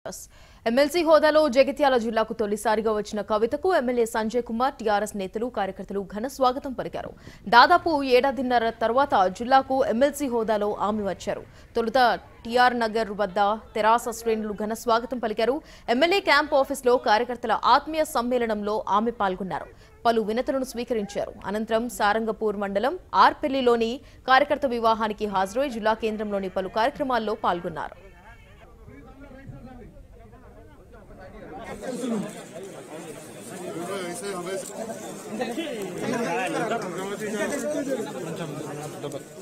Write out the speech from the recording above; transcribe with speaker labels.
Speaker 1: MLC హోదాలో జగిత్యాల జిల్లాకు తొలిసారిగా వచ్చిన కవితకు ఎమ్మెల్యే సంజయ్ కుమార్ టీఆర్ఎస్ నేతలు కార్యకర్తలు ఘన స్వాగతం పలికారు దాదాపు ఏడాదిన్నర తర్వాత జిల్లాకు ఎమ్మెల్సీ హోదాలో ఆమె వచ్చారు తొలుత టీఆర్ నగర్ వద్ద తెరాస శ్రేణులు ఘన స్వాగతం పలికారు ఎమ్మెల్యే క్యాంప్ ఆఫీస్లో కార్యకర్తల ఆత్మీయ సమ్మేళనంలో ఆమె పాల్గొన్నారు పలు వినతులను స్వీకరించారు అనంతరం సారంగపూర్ మండలం ఆర్పెల్లిలోని కార్యకర్త వివాహానికి హాజరై జిల్లా కేంద్రంలోని పలు కార్యక్రమాల్లో పాల్గొన్నారు
Speaker 2: కొంచెం